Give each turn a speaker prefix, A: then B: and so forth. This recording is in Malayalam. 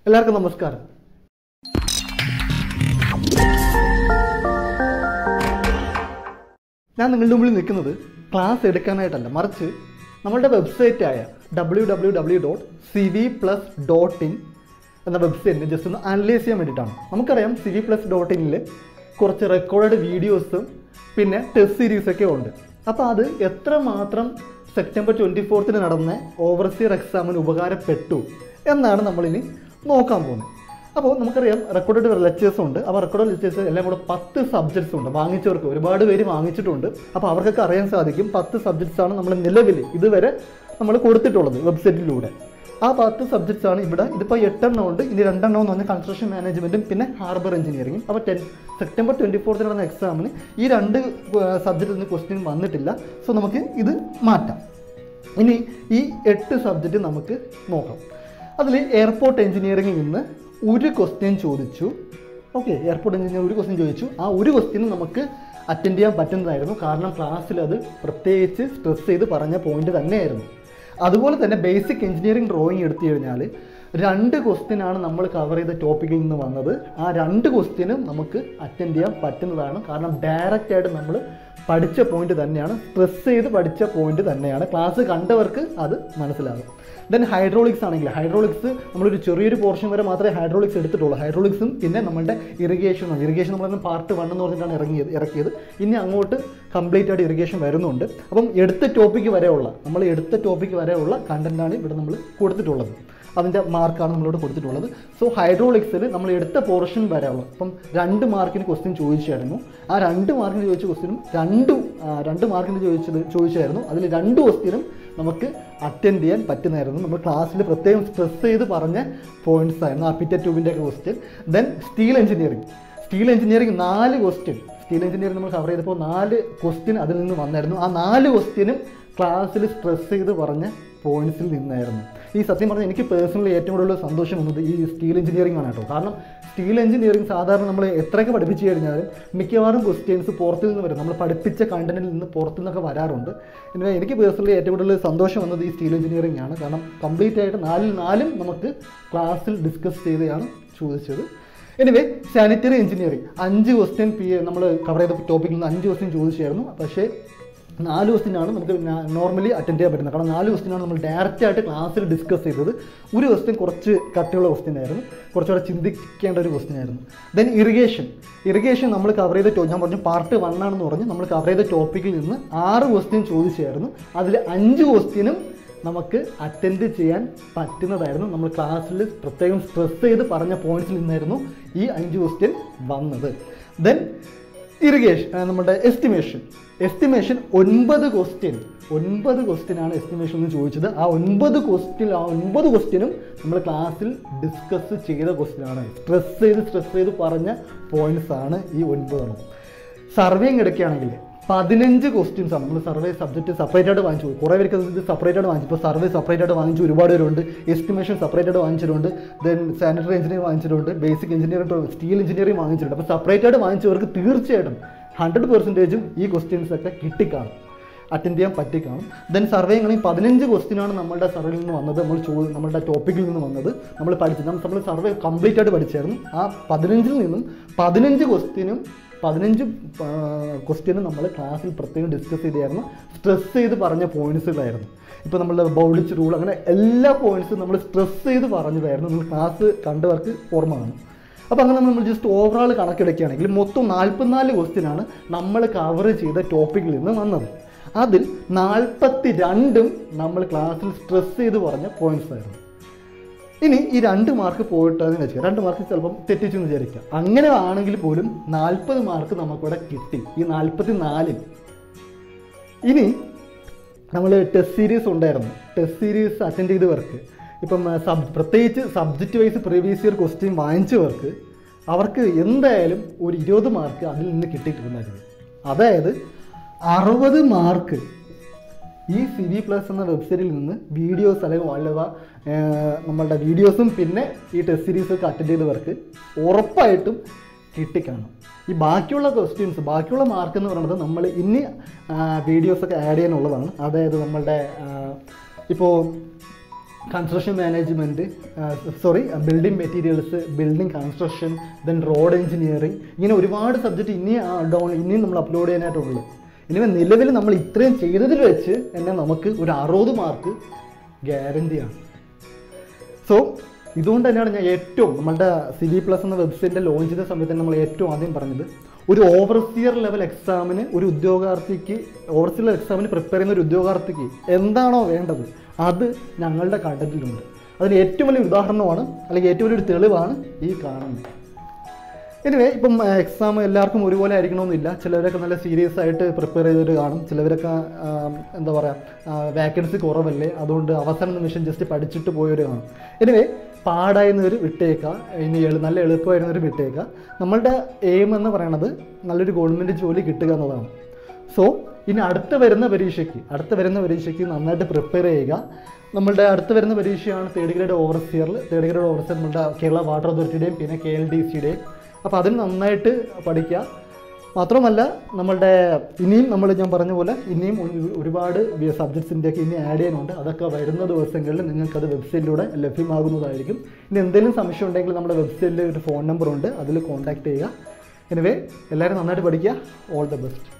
A: എല്ലാവർക്കും നമസ്കാരം ഞാൻ നിങ്ങളുടെ മുമ്പിൽ നിൽക്കുന്നത് ക്ലാസ് എടുക്കാനായിട്ടല്ല മറിച്ച് നമ്മളുടെ വെബ്സൈറ്റായ W W W dot C V plus dot in എന്ന വെബ്സൈറ്റിനെ ജസ്റ്റ് ഒന്ന് അനലൈസ് ചെയ്യാൻ വേണ്ടിയിട്ടാണ് നമുക്കറിയാം സി വി പ്ലസ് ഡോട്ട് ഇനിൽ കുറച്ച് റെക്കോർഡഡ് വീഡിയോസും പിന്നെ ടെസ്റ്റ് സീരീസൊക്കെ ഉണ്ട് അപ്പോൾ അത് എത്രമാത്രം സെപ്റ്റംബർ ട്വൻറ്റി ഫോർത്തിന് നടന്ന ഓവർസിയർ എക്സാമിന് ഉപകാരപ്പെട്ടു എന്നാണ് നമ്മളിനി നോക്കാൻ പോകുന്നത് അപ്പോൾ നമുക്കറിയാം റെക്കോർഡഡ് ലെക്ചേഴ്സ് ഉണ്ട് അപ്പോൾ റെക്കോർഡഡ് ലെക്ചേഴ്സ് എല്ലാം കൂടെ പത്ത് സബ്ജക്ട്സ് ഉണ്ട് വാങ്ങിച്ചവർക്ക് ഒരുപാട് പേര് വാങ്ങിച്ചിട്ടുണ്ട് അപ്പോൾ അവർക്കൊക്കെ അറിയാൻ സാധിക്കും പത്ത് സബ്ജക്ട്സ് ആണ് നമ്മൾ നിലവിൽ ഇതുവരെ നമ്മൾ കൊടുത്തിട്ടുള്ളത് വെബ്സൈറ്റിലൂടെ ആ പത്ത് സബ്ജക്ട്സ് ആണ് ഇവിടെ ഇതിപ്പോൾ എട്ടെണ്ണം ഉണ്ട് ഇനി രണ്ടെണ്ണം എന്ന് പറഞ്ഞാൽ കൺസ്ട്രക്ഷൻ മാനേജ്മെൻറ്റും പിന്നെ ഹാർബർ എഞ്ചിനീയറിംഗും അപ്പോൾ ടെൻ സെപ്റ്റംബർ ട്വൻറ്റി ഫോർത്തിന് നടന്ന എക്സാമിന് ഈ രണ്ട് സബ്ജക്റ്റിൽ നിന്ന് ക്വസ്റ്റ്യൻ വന്നിട്ടില്ല സോ നമുക്ക് ഇത് മാറ്റാം ഇനി ഈ എട്ട് സബ്ജക്റ്റ് നമുക്ക് നോക്കാം അതിൽ എയർപോർട്ട് എഞ്ചിനീയറിംഗിൽ നിന്ന് ഒരു ക്വസ്റ്റ്യൻ ചോദിച്ചു ഓക്കെ എയർപോർട്ട് എഞ്ചിനീയർ ഒരു ക്വസ്റ്റ്യൻ ചോദിച്ചു ആ ഒരു ക്വസ്റ്റ്യൻ നമുക്ക് അറ്റൻഡ് ചെയ്യാൻ പറ്റുന്നതായിരുന്നു കാരണം ക്ലാസ്സിൽ അത് പ്രത്യേകിച്ച് സ്ട്രെസ് ചെയ്ത് പറഞ്ഞ പോയിന്റ് തന്നെയായിരുന്നു അതുപോലെ തന്നെ ബേസിക് എഞ്ചിനീയറിംഗ് ഡ്രോയിങ് എടുത്തു കഴിഞ്ഞാൽ രണ്ട് ക്വസ്റ്റ്യൻ ആണ് നമ്മൾ കവർ ചെയ്ത ടോപ്പിക്കിൽ നിന്ന് വന്നത് ആ രണ്ട് ക്വസ്റ്റ്യനും നമുക്ക് അറ്റൻഡ് ചെയ്യാൻ പറ്റുന്നതാണ് കാരണം ഡയറക്റ്റ് ആയിട്ട് നമ്മൾ പഠിച്ച പോയിന്റ് തന്നെയാണ് സ്ട്രെസ് ചെയ്ത് പഠിച്ച പോയിന്റ് തന്നെയാണ് ക്ലാസ് കണ്ടവർക്ക് അത് മനസ്സിലാകും ദെൻ ഹൈഡ്രോളിക്സ് ആണെങ്കിൽ ഹൈഡ്രോളിക്സ് നമ്മളൊരു ചെറിയൊരു പോർഷൻ വരെ മാത്രമേ ഹൈഡ്രോളിക്സ് എടുത്തിട്ടുള്ളൂ ഹൈഡ്രോളിക്സും പിന്നെ നമ്മുടെ ഇറിഗേഷനും ഇറിഗേഷൻ നമ്മൾ പാർട്ട് വൺ എന്ന് പറഞ്ഞിട്ടാണ് ഇറങ്ങിയത് ഇറക്കിയത് ഇനി അങ്ങോട്ട് കംപ്ലീറ്റ് ആയിട്ട് ഇറിഗേഷൻ വരുന്നുണ്ട് അപ്പം എടുത്ത ടോപ്പിക്ക് വരെയുള്ള നമ്മൾ എടുത്ത ടോപ്പിക്ക് വരെയുള്ള കണ്ടന്റാണ് ഇവിടെ നമ്മൾ കൊടുത്തിട്ടുള്ളത് അതിൻ്റെ മാർക്കാണ് നമ്മളിവിടെ കൊടുത്തിട്ടുള്ളത് സോ ഹൈഡ്രോളിക്സിൽ നമ്മൾ എടുത്ത പോർഷൻ വരെയുള്ള അപ്പം രണ്ട് മാർക്കിന് ക്വസ്റ്റ്യൻ ചോദിച്ചായിരുന്നു ആ രണ്ട് മാർക്കിന് ചോദിച്ച ക്വസ്റ്റ്യനും രണ്ട് ആ, രണ്ട് മാർക്കിന് ചോദിച്ചത് ചോദിച്ചായിരുന്നു അതിൽ രണ്ട് ക്വസ്റ്റ്യനും നമുക്ക് അറ്റൻഡ് ചെയ്യാൻ പറ്റുന്നതായിരുന്നു നമ്മൾ ക്ലാസ്സിൽ പ്രത്യേകം സ്ട്രെസ് ചെയ്ത് പറഞ്ഞ പോയിന്റ്സ് ആയിരുന്നു അപ്പിറ്റ ട്യൂബിൻ്റെ ഒക്കെ question then steel engineering steel engineering നാല് ക്വസ്റ്റ്യൻ സ്റ്റീൽ എഞ്ചിനീയറിംഗ് നമ്മൾ കവർ ചെയ്തപ്പോൾ നാല് ക്വസ്റ്റ്യൻ അതിൽ നിന്ന് വന്നായിരുന്നു ആ നാല് ക്വസ്റ്റ്യനും ക്ലാസ്സിൽ സ്ട്രെസ് ചെയ്ത് പറഞ്ഞ പോയിന്റ്സിൽ നിന്നായിരുന്നു ഈ സത്യം പറഞ്ഞാൽ എനിക്ക് പേഴ്സണലി ഏറ്റവും കൂടുതൽ സന്തോഷം വന്നത് ഈ സ്റ്റീൽ എഞ്ചിനീയറിംഗ് ആണ് കേട്ടോ കാരണം സ്റ്റീൽ എഞ്ചിനീയറിംഗ് സാധാരണ നമ്മൾ എത്രയൊക്കെ പഠിപ്പിച്ചു കഴിഞ്ഞാലും മിക്കവാറും ക്വസ്റ്റ്യൻസ് പുറത്തു നിന്ന് വരും നമ്മൾ പഠിപ്പിച്ച കണ്ടന്റിൽ നിന്ന് പുറത്തു നിന്നൊക്കെ വരാറുണ്ട് പിന്നെ എനിക്ക് പേഴ്സണലി ഏറ്റവും കൂടുതൽ സന്തോഷം വന്നത് ഈ സ്റ്റീൽ എഞ്ചിനീയറിംഗ് ആണ് കാരണം കംപ്ലീറ്റ് ആയിട്ട് നാലിൽ നാലും നമുക്ക് ക്ലാസ്സിൽ ഡിസ്കസ് ചെയ്തെയാണ് ചോദിച്ചത് എനിവേ സാനിറ്ററി എഞ്ചിനീയറിംഗ് അഞ്ച് ക്വസ്റ്റ്യൻ പി നമ്മൾ കവർ ചെയ്ത ടോപ്പിക്കിൽ നിന്ന് അഞ്ച് ക്വസ്റ്റ്യൻ ചോദിച്ചായിരുന്നു പക്ഷേ നാല് ക്വസ്റ്റ്യനാണ് നമുക്ക് നോർമലി അറ്റൻഡ് ചെയ്യാൻ പറ്റുന്നത് കാരണം നാല് ക്വസ്റ്റ്യനാണ് നമ്മൾ ഡയറക്റ്റ് ആയിട്ട് ക്ലാസ്സിൽ ഡിസ്കസ് ചെയ്തത് ഒരു ക്വസ്റ്റ്യൻ കുറച്ച് കട്ടിയുള്ള ക്വസ്റ്റ്യൻ ആയിരുന്നു കുറച്ചുകൂടെ ചിന്തിക്കേണ്ട ഒരു ക്വസ്റ്റ്യൻ ആയിരുന്നു ദെൻ ഇറിഗേഷൻ ഇറിഗേഷൻ നമ്മൾ കവർ ചെയ്ത ടോ- ഞാൻ പറഞ്ഞു പാർട്ട് വൺ ആണെന്ന് പറഞ്ഞ് നമ്മൾ കവർ ചെയ്ത ടോപ്പിക്കിൽ നിന്ന് ആറ് ക്വസ്റ്റ്യൻ ചോദിച്ചായിരുന്നു അതിൽ അഞ്ച് ക്വസ്റ്റ്യനും നമുക്ക് അറ്റൻഡ് ചെയ്യാൻ പറ്റുന്നതായിരുന്നു നമ്മൾ ക്ലാസ്സിൽ പ്രത്യേകം സ്ട്രെസ് ചെയ്ത് പറഞ്ഞ പോയിന്റ്സിൽ നിന്നായിരുന്നു ഈ അഞ്ച് ക്വസ്റ്റ്യൻ വന്നത് ദെൻ ഇറിഗേഷൻ നമ്മുടെ എസ്റ്റിമേഷൻ എസ്റ്റിമേഷൻ ഒൻപത് ക്വസ്റ്റ്യൻ ഒൻപത് ക്വസ്റ്റ്യൻ ആണ് എസ്റ്റിമേഷൻ എന്ന് ചോദിച്ചത് ആ ഒൻപത് ക്വസ്റ്റ്യൻ ആ ഒൻപത് ക്വസ്റ്റ്യനും നമ്മൾ ക്ലാസ്സിൽ ഡിസ്കസ് ചെയ്ത ക്വസ്റ്റ്യൻ ആണ് സ്ട്രെസ് ചെയ്ത് സ്ട്രെസ് ചെയ്ത് പറഞ്ഞ പോയിന്റ്സ് ആണ് ഈ ഒൻപതെണ്ണം സർവേയും എടുക്കുകയാണെങ്കിൽ പതിനഞ്ച് ക്വസ്റ്റ്യൻസ് ആണ് നമ്മൾ സർവേ സബ്ജക്റ്റ് സെപ്പറേറ്റ് ആയിട്ട് വാങ്ങിച്ചു കുറേ പേർക്ക് ഇത് സെപ്പറേറ്റ് ആയിട്ട് വാങ്ങിച്ചു ഇപ്പോൾ സർവേ സെപ്പറേറ്റ് ആയിട്ട് വാങ്ങിച്ചു ഒരുപാട് പേരുണ്ട് എസ്റ്റിമേഷൻ സെപ്പറേറ്റ് ആയിട്ട് വാങ്ങിച്ചിട്ടുണ്ട് ദെൻ സാനിറ്ററി എഞ്ചിനീയറിംഗ് വാങ്ങിച്ചിട്ടുണ്ട് ബേസിക് എഞ്ചിനീയറിംഗ് സ്റ്റീൽ എഞ്ചിനീയറിംഗ് വാങ്ങിച്ചിട്ടുണ്ട് അപ്പോൾ സെപ്പറേറ്റ് ആയിട്ട് വാങ്ങിച്ചവർക്ക് തീർച്ചയായിട്ടും ഹൺഡ്രഡ് പെർസെൻറ്റേജും ഈ ക്വസ്റ്റ്യൻസ് ഒക്കെ കിട്ടിക്കാണും അറ്റൻഡ് ചെയ്യാൻ പറ്റിക്കാണും ദെൻ സർവേ ആണെങ്കിൽ പതിനഞ്ച് ക്വസ്റ്റ്യനാണ് നമ്മളുടെ സർവേയിൽ നിന്ന് വന്നത് നമ്മൾ ചോ നമ്മളുടെ ടോപ്പിക്കിൽ നിന്ന് വന്നത് നമ്മൾ പഠിച്ചത് നമ്മൾ സർവേ കംപ്ലീറ്റ് ആയിട്ട് പഠിച്ചായിരുന്നു ആ പതിനഞ്ചിൽ നിന്നും പതിനഞ്ച് ക്വസ്റ്റ്യനും പതിനഞ്ച് ക്വസ്റ്റ്യനും നമ്മൾ ക്ലാസ്സിൽ പ്രത്യേകം ഡിസ്കസ് ചെയ്തായിരുന്നു സ്ട്രെസ് ചെയ്ത് പറഞ്ഞ പോയിന്റ്സുകളായിരുന്നു ഇപ്പോൾ നമ്മളുടെ ബൗളിച്ച് റൂൾ അങ്ങനെ എല്ലാ പോയിന്റ്സും നമ്മൾ സ്ട്രെസ് ചെയ്ത് പറഞ്ഞതായിരുന്നു നമ്മൾ ക്ലാസ് കണ്ടവർക്ക് ഓർമ്മ കാണും അപ്പോൾ അങ്ങനെ നമ്മൾ ജസ്റ്റ് ഓവറോൾ കണക്കെടുക്കുകയാണെങ്കിൽ മൊത്തം നാൽപ്പത്തിനാല് ക്വസ്റ്റ്യനാണ് നമ്മൾ കവർ ചെയ്ത ടോപ്പിക്കിൽ നിന്ന് വന്നത് അതിൽ നാൽപ്പത്തി രണ്ടും നമ്മൾ ക്ലാസ്സിൽ സ്ട്രെസ് ചെയ്ത് പറഞ്ഞ പോയിന്റ്സ് ആയിരുന്നു ഇനി ഈ രണ്ട് മാർക്ക് പോയിട്ടെന്ന് വെച്ചാൽ രണ്ട് മാർക്ക് ചിലപ്പം തെറ്റിച്ചു എന്ന് വിചാരിക്കാം അങ്ങനെ ആണെങ്കിൽ പോലും നാൽപ്പത് മാർക്ക് നമുക്കിവിടെ കിട്ടി ഈ നാൽപ്പത്തി നാലിൽ ഇനി നമ്മൾ ടെസ്റ്റ് സീരീസ് ഉണ്ടായിരുന്നു ടെസ്റ്റ് സീരീസ് അറ്റൻഡ് ചെയ്തവർക്ക് ഇപ്പം സബ് പ്രത്യേകിച്ച് subject wise previous year question വാങ്ങിച്ചവർക്ക് അവർക്ക് എന്തായാലും ഒരു ഇരുപത് മാർക്ക് അതിൽ നിന്ന് കിട്ടിയിട്ടുണ്ടായിരുന്നു അതായത് അറുപത് മാർക്ക് ഈ സി വി പ്ലസ് എന്ന വെബ്സൈറ്റിൽ നിന്ന് വീഡിയോസ് അല്ലെങ്കിൽ വല്ലവ നമ്മളുടെ വീഡിയോസും പിന്നെ ഈ ടെസ്റ്റ് സീരീസ് ഒക്കെ അറ്റൻഡ് ചെയ്തവർക്ക് ഉറപ്പായിട്ടും കിട്ടിക്കാണും ഈ ബാക്കിയുള്ള ക്വസ്റ്റ്യൻസ് ബാക്കിയുള്ള മാർക്ക് എന്ന് പറയുന്നത് നമ്മൾ ഇനി വീഡിയോസ് ഒക്കെ ആഡ് ചെയ്യാനുള്ളതാണ് അതായത് നമ്മളുടെ ഇപ്പോൾ construction management sorry building materials building construction then road engineering ഇങ്ങനെ ഒരുപാട് സബ്ജക്റ്റ് ഇനി ഡൗൺ ഇനിയും നമ്മൾ അപ്ലോഡ് ചെയ്യാനായിട്ടുള്ളൂ ഇനി നിലവിൽ നമ്മൾ ഇത്രയും ചെയ്തതിൽ വെച്ച് തന്നെ നമുക്ക് ഒരു അറുപത് മാർക്ക് ഗ്യാരണ്ടിയാണ് സോ ഇതുകൊണ്ട് തന്നെയാണ് ഞാൻ ഏറ്റവും നമ്മളുടെ സി വി പ്ലസ് എന്ന വെബ്സൈറ്റിൻ്റെ ലോഞ്ച് ചെയ്ത സമയത്ത് തന്നെ നമ്മൾ ഏറ്റവും ആദ്യം പറഞ്ഞത് ഒരു ഓവർസിയർ ലെവൽ എക്സാമിന് ഒരു ഉദ്യോഗാർത്ഥിക്ക് ഓവർസിയർ എക്സാമിന് പ്രിപ്പയർ ചെയ്യുന്ന ഒരു ഉദ്യോഗാർത്ഥിക്ക് എന്താണോ വേണ്ടത് അത് ഞങ്ങളുടെ കണ്ടന്റിലുണ്ട് അതിന് ഏറ്റവും വലിയ ഉദാഹരണമാണ് അല്ലെങ്കിൽ ഏറ്റവും വലിയൊരു തെളിവാണ് ഈ കാണുന്നത് എനിവേ ഇപ്പം എക്സാം എല്ലാവർക്കും ഒരുപോലെ ആയിരിക്കണമെന്നില്ല ചിലവരൊക്കെ നല്ല സീരിയസ് ആയിട്ട് പ്രിപ്പയർ ചെയ്തിട്ട് കാണും ചിലവരൊക്കെ ആ, എന്താ പറയുക വാക്കൻസി കുറവല്ലേ അതുകൊണ്ട് അവസാന നിമിഷം ജസ്റ്റ് പഠിച്ചിട്ട് പോയവർ കാണും എനിവേ പാടായിരുന്നവർ വിട്ടേക്കുക ഇനി എളു നല്ല എളുപ്പമായിരുന്നവർ വിട്ടേക്കുക നമ്മളുടെ എയിം എന്ന് പറയണത് നല്ലൊരു ഗവൺമെൻറ് ജോലി കിട്ടുക എന്നതാണ് സോ ഇനി അടുത്ത വരുന്ന പരീക്ഷയ്ക്ക് അടുത്ത വരുന്ന പരീക്ഷയ്ക്ക് നന്നായിട്ട് പ്രിപ്പയർ ചെയ്യുക നമ്മളുടെ അടുത്ത് വരുന്ന പരീക്ഷയാണ് തേർഡ് ഗ്രേഡ് ഓവർസിയറിൽ തേർഡ് ഗ്രേഡ് ഓവർസിയർ നമ്മുടെ കേരള വാട്ടർ അതോറിറ്റിയുടെയും പിന്നെ കെ എൽ ഡി സിയുടെയും അപ്പോൾ അതിന് നന്നായിട്ട് പഠിക്കുക മാത്രമല്ല നമ്മളുടെ ഇനിയും നമ്മൾ ഞാൻ പറഞ്ഞ പോലെ ഇനിയും ഒരു- ഒരുപാട് സബ്ജക്ട്സിൻ്റെ ഒക്കെ ഇനി ആഡ് ചെയ്യാനുണ്ട് അതൊക്കെ വരുന്ന ദിവസങ്ങളിൽ നിങ്ങൾക്കത് വെബ്സൈറ്റിലൂടെ ലഭ്യമാകുന്നതായിരിക്കും ഇനി എന്തെങ്കിലും സംശയം ഉണ്ടെങ്കിൽ നമ്മുടെ വെബ്സൈറ്റിൽ ഒരു ഫോൺ നമ്പർ ഉണ്ട് അതിൽ കോൺടാക്ട് ചെയ്യുക എനിവേ എല്ലാവരും നന്നായിട്ട് പഠിക്കുക ഓൾ ദ ബെസ്റ്റ്